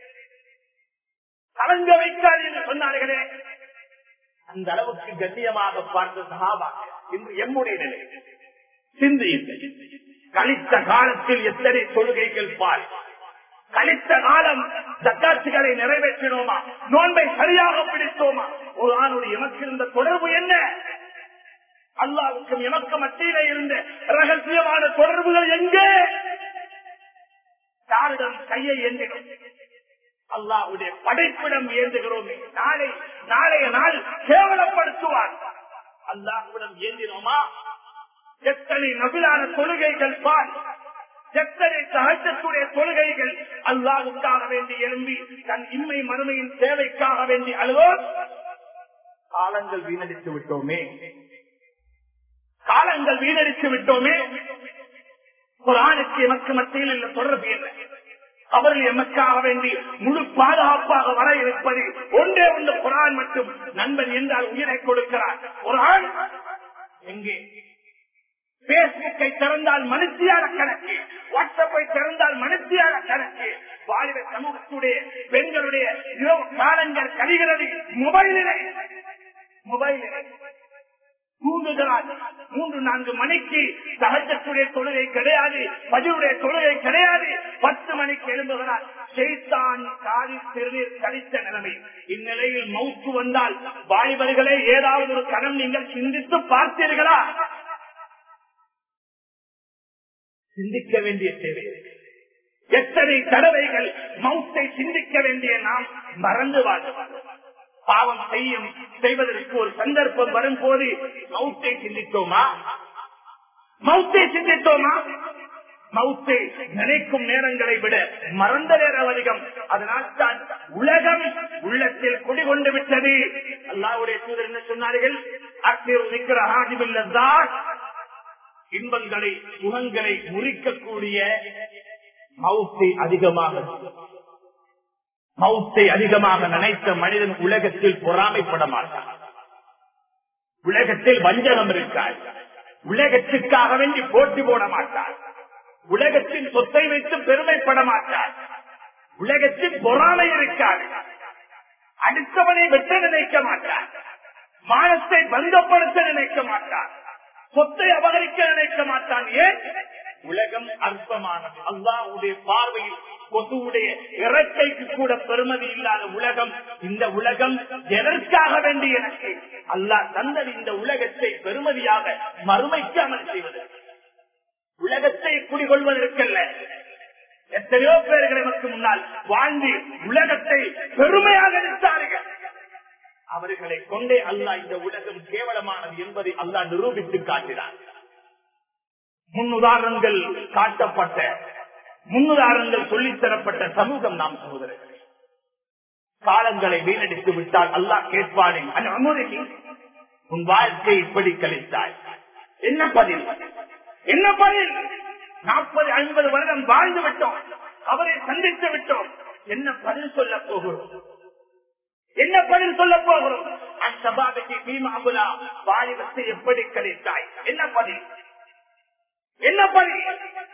B: கலங்க வைக்காது என்று சொன்னார்களே அந்த அளவுக்கு கண்ணியமாக பார்த்த சகாபா இன்று எம்முடைய நிலை சிந்தியுங்கள் கழித்த காலத்தில் எத்தனை தொழுகைகள் பார் கழித்த காலம் தக்காட்சிகளை நிறைவேற்றினோமா நோன்பை சரியாக பிடித்தோமா ஒரு ஆணுடைய எமக்கு இருந்த தொடர்பு என்ன அல்லாவுக்கும் எமக்கு மத்தியில இருந்த ரகசியமான தொடர்புகள் எங்கே யாரிடம் கையை ஏந்தினோம் அல்லாவுடைய படைப்பிடம் ஏந்துகிறோமே நாளை நாளைய நாள் கேவலப்படுத்துவார் அல்லாஹ்விடம் ஏந்தினோமா எத்தனை நபிலான தொழுகைகள் பார் எத்தனை சகஜத்துடைய தொழுகைகள் அல்லாவுக்காக வேண்டி எழும்பி தன் இன்மை மறுமையின் சேவைக்காக வேண்டி அழுவோம் காலங்கள் வீணடித்து விட்டோமே காலங்கள் வீணடித்து விட்டோமே குரானுக்கு எமக்கு மத்தியில் உள்ள தொடர்பு என்ன அவர்கள் எமக்காக வேண்டி முழு பாதுகாப்பாக வர இருப்பது ஒன்றே ஒன்று குரான் மட்டும் நண்பன் என்றால் உயிரை கொடுக்கிறார் குரான் எங்கே பேஸ்புக்கை திறந்தால் மனுஷியான கணக்கு வாட்ஸ்அப்பை திறந்தால் மனுஷியான கணக்கு வாலிப சமூகத்துடைய பெண்களுடைய இரவு காலங்கள் கழிகிறது மொபைலிலே மொபைலிலே தூங்குகிறார் மூன்று நான்கு மணிக்கு சகஜத்துடைய தொழுகை கிடையாது பதிவுடைய தொழுகை கிடையாது பத்து மணிக்கு எழும்புகிறார் செய்தான் காரி சிறுநீர் கழித்த நிலைமை இந்நிலையில் மவுத்து வந்தால் வாலிபர்களே ஏதாவது ஒரு கணம் நீங்கள் சிந்தித்து பார்த்தீர்களா சிந்திக்க வேண்டிய தேவை எத்தனை தடவைகள் மவுத்தை சிந்திக்க வேண்டிய நாம் மறந்து வாழ்வோம் பாவம் செய்யும் செய்வதற்கு ஒரு சந்தர்ப்பம் வரும் போது மவுத்தை சிந்தித்தோமா மவுத்தை சிந்தித்தோமா மவுத்தை நினைக்கும் நேரங்களை விட மறந்த நேரம் அதிகம் அதனால் தான் உலகம் உள்ளத்தில் குடிகொண்டு விட்டது அல்லாவுடைய தூதர் என்ன சொன்னார்கள் அத்திரு நிக்கிற ஆதிபில்லதான் இன்பங்களை சுகங்களை முறிக்கக்கூடிய மவுத்தை அதிகமாக மவுத்தை அதிகமாக நினைத்த மனிதன் உலகத்தில் பொறாமைப்பட மாட்டான் உலகத்தில் வஞ்சகம் இருக்காது உலகத்திற்காக வேண்டி போட்டி போட மாட்டார் உலகத்தின் சொத்தை வைத்து பெருமைப்பட மாட்டார் உலகத்தில் பொறாமை இருக்காது அடுத்தவனை வெட்ட நினைக்க மாட்டார் மானத்தை பந்தப்படுத்த நினைக்க மாட்டார் சொத்தை அபகரிக்க நினைக்க மாட்டான் ஏன் உலகம் அற்பமானது அல்லாவுடைய பார்வையில் கொசுவுடைய இறக்கைக்கு கூட பெருமதி இல்லாத உலகம் இந்த உலகம் எதற்காக வேண்டி எனக்கு அல்லாஹ் தந்தது இந்த உலகத்தை பெருமதியாக மறுமைக்கு அமல் செய்வது உலகத்தை குடிகொள்வதற்கல்ல எத்தனையோ பேர்கள் நமக்கு முன்னால் வாழ்ந்து உலகத்தை பெருமையாக நினைத்தார்கள் அவர்களை கொண்டே அல்லாஹ் இந்த உலகம் கேவலமானது என்பதை அல்லாஹ் நிரூபித்து காட்டினார் முன்னுதாரணங்கள் காட்டப்பட்ட முன்னுதாரணங்கள் சொல்லித்தரப்பட்ட சமூகம் நாம் சகோதரர்களே காலங்களை வீணடித்து விட்டால் அல்லாஹ் கேட்பானே அனுமதி உன் வாழ்க்கை இப்படி கழித்தாய் என்ன பதில் என்ன பதில் நாற்பது ஐம்பது வருடம் வாழ்ந்து விட்டோம் அவரை சந்தித்து விட்டோம் என்ன பதில் சொல்ல போகிறோம் என்ன பதில் சொல்ல போகிறோம் அசபாபத்தி பீமாபுலா வாலிபத்தை எப்படி கழித்தாய் என்ன பதில் என்ன பதில்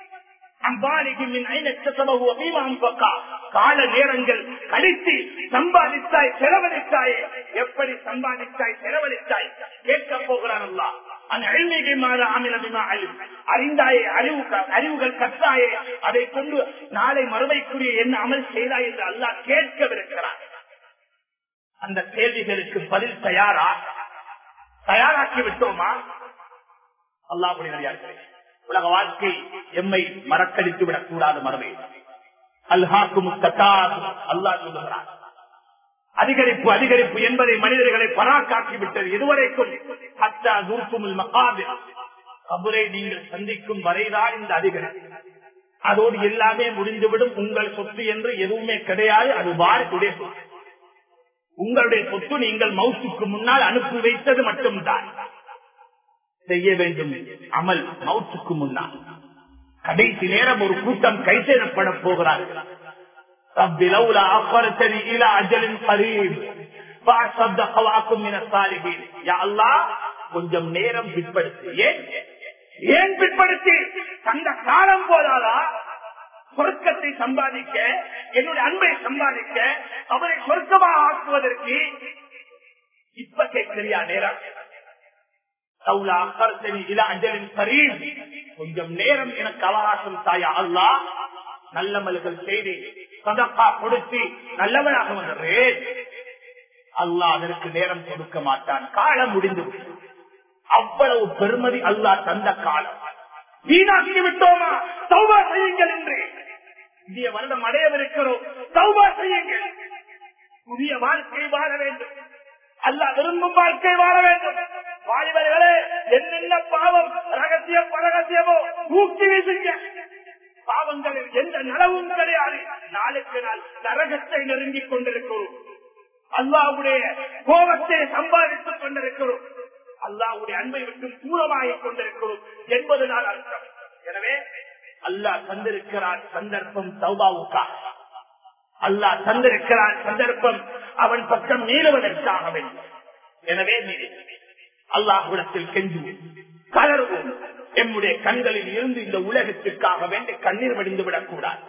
B: கால நேரங்கள் கழித்து சம்பாதித்தாய் செலவழித்தாயே எப்படி சம்பாதித்தாய் செலவழித்தாய் கேட்க போகிறான் அல்லா அந்த அழிமிகை மாற ஆமிலபிமா அழிவு அறிந்தாயே அறிவு அறிவுகள் கற்றாயே அதை கொண்டு நாளை மறுமைக்குரிய என்ன அமல் செய்தாய் என்று அல்லாஹ் கேட்கவிருக்கிறார் அந்த கேள்விகளுக்கு பதில் தயாரா தயாராக்கி விட்டோமா அல்லாஹுடைய நடிகார்களே உலக வாழ்க்கை எம்மை மறக்கடித்து விடக்கூடாது மறுமை அல்ஹாக்கும் அல்லா சொல்லுகிறார் அதிகரிப்பு அதிகரிப்பு என்பதை மனிதர்களை பராக்காக்கி விட்டது இதுவரைக்கும் ஹத்தா தூர்க்குமுல் மகாபிர் கபுரை நீங்கள் சந்திக்கும் வரைதான் இந்த அதிகரிப்பு அதோடு எல்லாமே முடிந்துவிடும் உங்கள் சொத்து என்று எதுவுமே கிடையாது அது வாரத்துடைய சொத்து உங்களுடைய சொத்து நீங்கள் மவுத்துக்கு முன்னால் அனுப்பி வைத்தது மட்டும்தான் செய்ய வேண்டும் அமல் மவுத்துக்கு முன்னால் கடைசி நேரம் ஒரு கூட்டம் கைசேதப்பட போகிறார்கள் رب لولا أخرتني إلى أجل قريب فأصدق وأكن من الصالحين يا الله கொஞ்சம் நேரம் பிற்படுத்து ஏன் ஏன் பிற்படுத்தி தந்த காலம் போதாதா சொர்க்கத்தை சம்பாதிக்க என்னுடைய அன்பை சம்பாதிக்க அவரை சொர்க்கமாக ஆக்குவதற்கு இப்ப கேட்கிறியா நேரம் கொஞ்சம் நேரம் எனக்கு அவகாசம் தாயா அல்லா நல்லமல்கள் செய்து சதக்கா கொடுத்து நல்லவனாக வந்தேன் அல்லாஹ் அதற்கு நேரம் கொடுக்க மாட்டான் காலம் முடிந்து அவ்வளவு பெருமதி அல்லாஹ் தந்த காலம் வீணாக்கி விட்டோமா சௌபா செய்யுங்கள் என்று புதிய வருடம் அடையவிருக்கிறோம் சௌபா செய்யுங்கள் புதிய வாழ்க்கை வாழ வேண்டும் அல்லாஹ் விரும்பும் வாழ்க்கை வாழ வேண்டும் வாலிபர்களே என்னென்ன பாவம் ரகசிய பரகசியமோ ஊக்கி வீசுங்க பாவங்களில் எந்த நலவும் கிடையாது நாளுக்கு நாள் நரகத்தை நெருங்கிக் கொண்டிருக்கிறோம் அல்லாவுடைய கோபத்தை சம்பாதித்துக் கொண்டிருக்கிறோம் அல்லாவுடைய அன்பை விட்டு தூரமாகிக் கொண்டிருக்கிறோம் என்பது நான் அர்த்தம் எனவே அல்லாஹ் தந்திருக்கிறான் சந்தர்ப்பம் சௌபாவுக்காக அல்லாஹ் தந்திருக்கிறான் சந்தர்ப்பம் அவன் பக்கம் நீளுவதற்காக வேண்டும் எனவே அல்லாஹுடத்தில் கெஞ்சுவோம் கலருவோம் எம்முடைய கண்களில் இருந்து இந்த உலகத்திற்காக வேண்டி கண்ணீர் வடிந்து விடக்கூடாது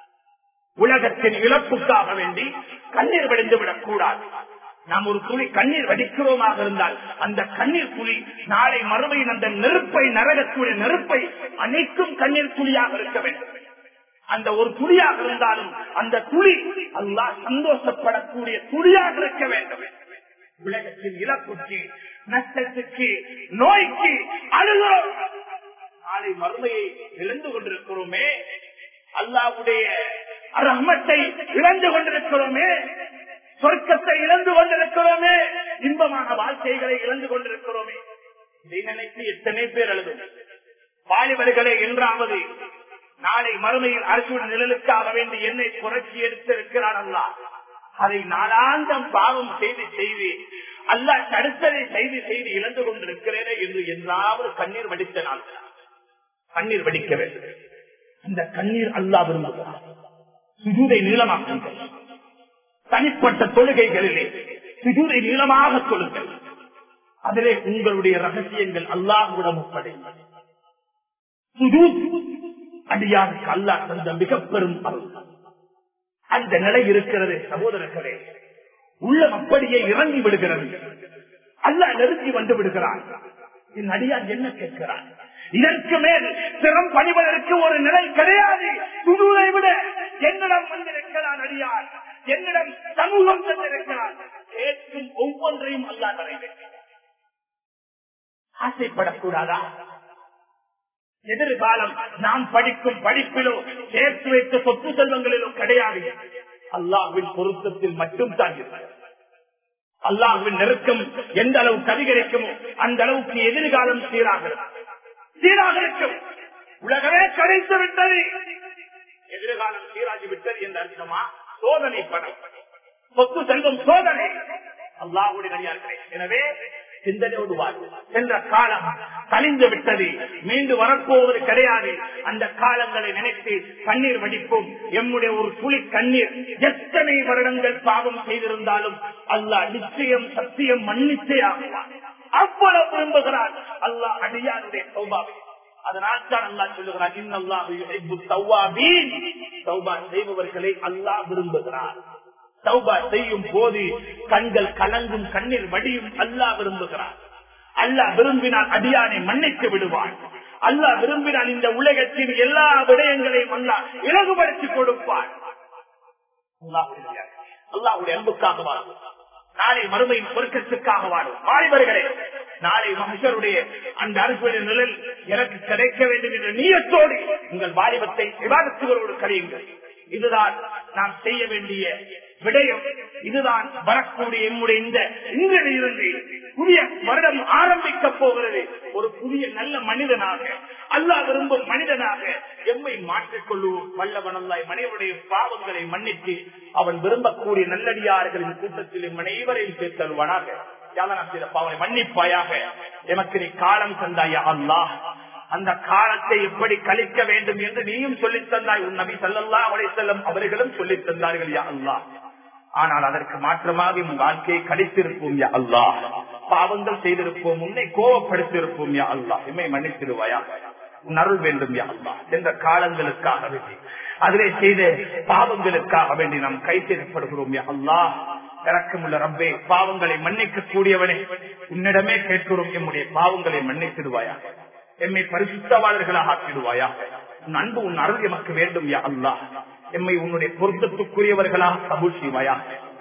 B: உலகத்தின் இழப்புக்காக வேண்டி கண்ணீர் வடிந்து விடக்கூடாது நாம் ஒரு துளி கண்ணீர் வடிக்கிறோமாக இருந்தால் அந்த கண்ணீர் துளி நாளை மறுமையின் அந்த நெருப்பை நரகத்துடைய நெருப்பை அனைத்தும் கண்ணீர் துளியாக இருக்க வேண்டும் அந்த ஒரு துளியாக இருந்தாலும் அந்த துளி அல்லாஹ் சந்தோஷப்படக்கூடிய துளியாக இருக்க வேண்டும் உலகத்தின் இழப்புக்கு நஷ்டத்துக்கு நோய்க்கு அழுகிறோம் நாளை மறுமையை இழந்து கொண்டிருக்கிறோமே அல்லாவுடைய ரஹ்மத்தை இழந்து கொண்டிருக்கிறோமே சொர்க்கத்தை இழந்து கொண்டிருக்கிறோமே இன்பமான வாழ்க்கைகளை இழந்து கொண்டிருக்கிறோமே இதை நினைத்து எத்தனை பேர் எழுதும் வாலிபர்களே என்றாவது நாளை மறுமையில் அரசுடைய நிழலுக்காக வேண்டி என்னை புரட்சி எடுத்திருக்கிறார் அல்லா அதை நாளாந்தம் பாவம் செய்து செய்து அல்லா தடுத்ததை செய்து செய்து இழந்து கொண்டிருக்கிறேனே என்று என்றாவது கண்ணீர் வடித்த நாள் கண்ணீர் வடிக்க வேண்டும் அந்த கண்ணீர் அல்லா விரும்புகிறார் சுஜூதை நீளமாக்குங்கள் தனிப்பட்ட தொழுகைகளிலே சுஜூதை நீளமாக தொழுங்கள் அதிலே உங்களுடைய ரகசியங்கள் அல்லாஹுடன் ஒப்படை அடியாருக்கு அல்லா தந்த மிக பெரும் அருள் அந்த நிலை இருக்கிறது சகோதரர்களே உள்ளம் அப்படியே இறங்கி விடுகிறது அல்ல நெருங்கி வந்து விடுகிறான் என் அடியார் என்ன கேட்கிறான் இதற்கு மேல் சிறம் பணிவதற்கு ஒரு நிலை கிடையாது சுடுவை விட என்னிடம் வந்திருக்கிறான் அடியார் என்னிடம் சமூகம் தந்திருக்கிறான் கேட்கும் ஒவ்வொன்றையும் அல்லா நிறைவேற்கிறார் ஆசைப்படக்கூடாதா எதிர்காலம் நாம் படிக்கும் படிப்பிலோ சேர்த்து வைத்த சொத்து செல்வங்களிலோ கிடையாது அல்லாஹ்வின் பொருத்தத்தில் மட்டும் தான் அல்லாஹ்வின் நெருக்கம் எந்த அளவுக்கு அதிகரிக்குமோ அந்த அளவுக்கு எதிர்காலம் சீராக சீராக இருக்கும் உலகமே கடைத்து விட்டது எதிர்காலம் சீராகி விட்டது என்று அர்த்தமா சோதனை பணம் சொத்து செல்வம் சோதனை அல்லாஹுடைய நடிகார்களே எனவே சிந்தனையோடு வாழ்வு சென்ற காலம் கழிந்து விட்டது மீண்டு வரப்போவது கிடையாது அந்த காலங்களை நினைத்து கண்ணீர் வடிப்போம் எம்முடைய ஒரு துளி கண்ணீர் எத்தனை வருடங்கள் பாவம் செய்திருந்தாலும் அல்லாஹ் நிச்சயம் சத்தியம் மன்னிச்சே ஆகுவார் அவ்வளவு விரும்புகிறார் அல்லாஹ் அடியாருடைய சௌபாவை அதனால் தான் அல்லாஹ் சொல்லுகிறார் இன்னல்லாஹு யுஹிப்பு தவ்வாபீன் தௌபா செய்பவர்களை அல்லாஹ் விரும்புகிறார் தௌபா செய்யும் போது கண்கள் கலங்கும் கண்ணீர் வடியும் அல்லாஹ் விரும்புகிறார் அல்லாஹ் விரும்பினால் அடியானை மன்னித்து விடுவான் அல்லாஹ் விரும்பினால் இந்த உலகத்தின் எல்லா விடயங்களையும் அல்லாஹ் இலகுபடுத்தி கொடுப்பான் அல்லாஹுடைய அன்புக்காக வாழும் நாளை மறுமையின் பொருக்கத்துக்காக வாழும் வாலிபர்களே நாளை மகசருடைய அந்த அரசுடைய நிழல் எனக்கு கிடைக்க வேண்டும் என்ற நீயத்தோடு உங்கள் வாலிபத்தை விவாதத்துகளோடு கழியுங்கள் இதுதான் நாம் செய்ய வேண்டிய விடயம் இதுதான் வரக்கூடிய என்னுடைய இந்த இன்றிலிருந்து புதிய வருடம் ஆரம்பிக்க போகிறது ஒரு புதிய நல்ல மனிதனாக அல்லாஹ் விரும்பும் மனிதனாக எம்மை மாற்றிக் கொள்ளுவோம் வல்லவனல்லாய் மனிதனுடைய பாவங்களை மன்னித்து அவன் விரும்பக்கூடிய நல்லடியார்களின் கூட்டத்தில் எம் அனைவரையும் சேர்த்தல்வானாக யாதனா செய்த பாவனை மன்னிப்பாயாக எமக்கு நீ காலம் தந்தாயா அல்லாஹ் அந்த காலத்தை எப்படி கழிக்க வேண்டும் என்று நீயும் சொல்லித் தந்தாய் உன் நபி சல்லல்லா அவளை செல்லும் அவர்களும் சொல்லித் தந்தார்கள் யா அல்லாஹ் ஆனால் அதற்கு மாற்றமாக உன் வாழ்க்கையை கழித்திருப்போம் யா அல்லாஹ் பாவங்கள் செய்திருப்போம் உன்னை கோவப்படுத்தியிருப்போம் யா அல்லாஹ் எம்மை மன்னித்திருவாயா உன் அருள் வேண்டும் யா அல்லாஹ் என்ற காலங்களுக்காக வேண்டி அதிலே செய்த பாவங்களுக்காக வேண்டி நாம் கை செய்யப்படுகிறோம் யா அல்லாஹ் இறக்கமுள்ள ரப்பே பாவங்களை மன்னிக்க கூடியவனே உன்னிடமே கேட்கிறோம் எம்முடைய பாவங்களை மன்னித்திடுவாயா எம்மை பரிசுத்தவாளர்களாக ஆக்கிடுவாயா உன் அன்பு உன் அருள் எமக்கு வேண்டும் யா அல்லாஹ் எம்மை உன்னுடைய பொருத்தத்துக்குரியவர்களாக கபூல் செய்வாயா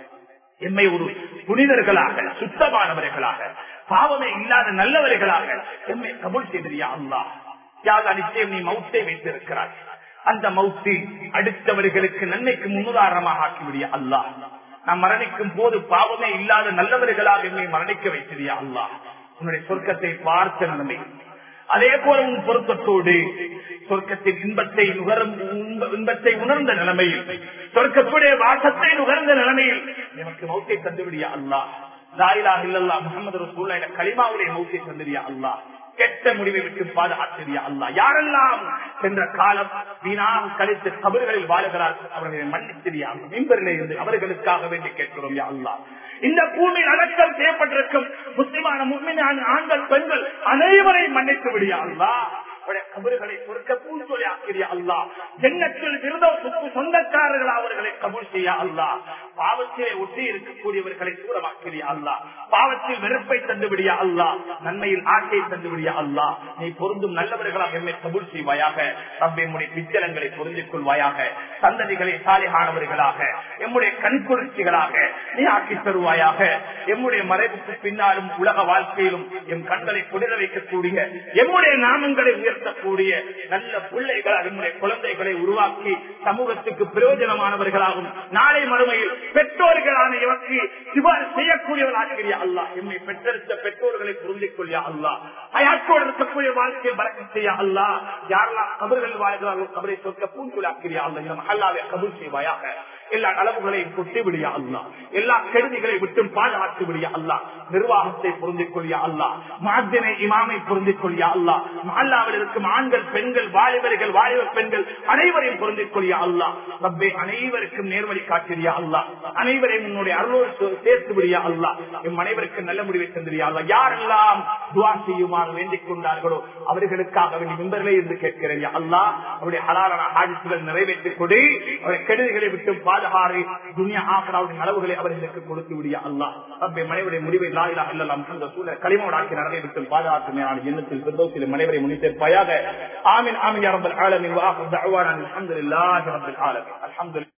B: எம்மை ஒரு புனிதர்களாக சுத்தமானவர்களாக பாவமே இல்லாத நல்லவர்களாக எம்மை கபூல் செய்தியா அல்லாஹ் யாக நிச்சயம் நீ மௌத்தை வைத்திருக்கிறாய் அந்த மௌத்தி அடுத்தவர்களுக்கு நன்மைக்கு முன்னுதாரணமாக ஆக்கிவிடிய அல்லாஹ் நாம் மரணிக்கும் போது பாவமே இல்லாத நல்லவர்களாக என்னை மரணிக்க வைத்தியா அல்லாஹ் உன்னுடைய சொர்க்கத்தை பார்த்த நிலைமை அதே போல உன் பொருத்தத்தோடு சொர்க்கத்தின் இன்பத்தை நுகரும் இன்பத்தை உணர்ந்த நிலைமையில் சொர்க்கத்துடைய வாசத்தை நுகர்ந்த நிலைமையில் எனக்கு மௌத்தை தந்துவிடியா அல்லா லாயிலா இல்லல்லா முகமது ரசூல்லா என களிமாவுடைய மௌத்தை தந்துவிடியா அல்லா கெட்ட முடிவை விட்டு பாதுகாத்திரியா அல்லா யாரெல்லாம் சென்ற காலம் வீணாக கழித்து கபர்களில் வாழுகிறார் அவர்களை மன்னித்திரியா மீன்பரிலே இருந்து அவர்களுக்காக வேண்டி கேட்கிறோம் யா அல்லா இந்த பூமியில் அடக்கம் செய்யப்பட்டிருக்கும் முஸ்லிமான முஸ்லிமான ஆண்கள் பெண்கள் அனைவரையும் மன்னித்து விடியா அல்லா கபறுகளை பொறுக்க பூஞ்சொலி ஆக்கிறியா அல்லா ஜென்னத்தில் விருதத்துக்கு சொந்தக்காரர்கள் அவர்களை கபூல் செய்ய அல்லா பாவத்திலே ஒட்டி இருக்கக்கூடியவர்களை தூரமாக்கிறியா அல்லா பாவத்தில் வெறுப்பை தந்துவிடியா அல்லா நன்மையில் ஆசையை தந்துவிடியா அல்லா நீ பொருந்தும் நல்லவர்களாக எம்மை கபூல் செய்வாயாக ரப்பெம்முடைய பிச்சலங்களை பொருந்திக் கொள்வாயாக சந்ததிகளை சாலைகானவர்களாக எம்முடைய கண்குளிர்ச்சிகளாக நீ ஆக்கி தருவாயாக எம்முடைய மறைவுக்கு பின்னாலும் உலக வாழ்க்கையிலும் எம் கண்களை குளிர வைக்கக்கூடிய எம்முடைய நாமங்களை உயர்த்தக்கூடிய நல்ல பிள்ளைகளாக நம்முடைய குழந்தைகளை உருவாக்கி சமூகத்துக்கு பிரயோஜனமானவர்களாகும் நாளை மறுமையில் பெற்றோர்களான இவருக்கு சிபாரிசு செய்யக்கூடியவர்களாகிறியா அல்லா எம்மை பெற்றெடுத்த பெற்றோர்களை புரிந்திக் கொள்ளியா அல்லா அயாற்றோடு இருக்கக்கூடிய வாழ்க்கையை பறக்க செய்ய அல்லா யாரெல்லாம் கபர்கள் வாழ்கிறார்களோ கபரை சொற்க பூஞ்சொலாக்கிறியா அல்லா இந்த மகல்லாவை கபூல் செய்வாயாக எல்லா அளவுகளையும் கொட்டி விடியா அல்லா எல்லா கெடுதிகளை விட்டும் பாதுகாத்து விடியா அல்லா நிர்வாகத்தை பொருந்திக் கொள்ளியா அல்லா மாத்தினை இமாமை பொருந்திக் கொள்ளியா அல்லா மல்லாவில் இருக்கும் ஆண்கள் பெண்கள் வாலிபர்கள் வாலிப பெண்கள் அனைவரையும் பொருந்திக் கொள்ளியா அல்லா ரப்பே அனைவருக்கும் நேர்வழி காட்டிரியா அல்லா அனைவரையும் உன்னுடைய அருளோடு சேர்த்து விடியா அல்லா எம் அனைவருக்கும் நல்ல முடிவை தந்திரியா அல்லா யாரெல்லாம் துவா செய்யுமாறு வேண்டிக் கொண்டார்களோ அவர்களுக்காக வேண்டி மெம்பர்களே இருந்து கேட்கிறேன் அல்லா அவருடைய ஹலாலான ஆதித்துகள் நிறைவேற்றிக் கொடு அவருடைய கெடுதிகளை விட்டு பாதுகாறு துனியா ஆக்கராவுடைய அளவுகளை அவர்களுக்கு கொடுத்து விடியா அல்லா ரப்பே மனைவருடைய முடிவை லாயிலா இல்லலாம் அந்த சூழல் களிமோடாக்கி நடவை விட்டு பாதுகாத்து மேலான எண்ணத்தில் பிரதோசில மனைவரை முன்னிட்டிருப்பாயாக ஆமின் ஆமின் அரபல் ஆலமின் வாஹு தஅவானா அல்ஹம்துலில்லாஹி ரப்பில் ஆலமீன் அல்ஹம்துலில்லாஹ்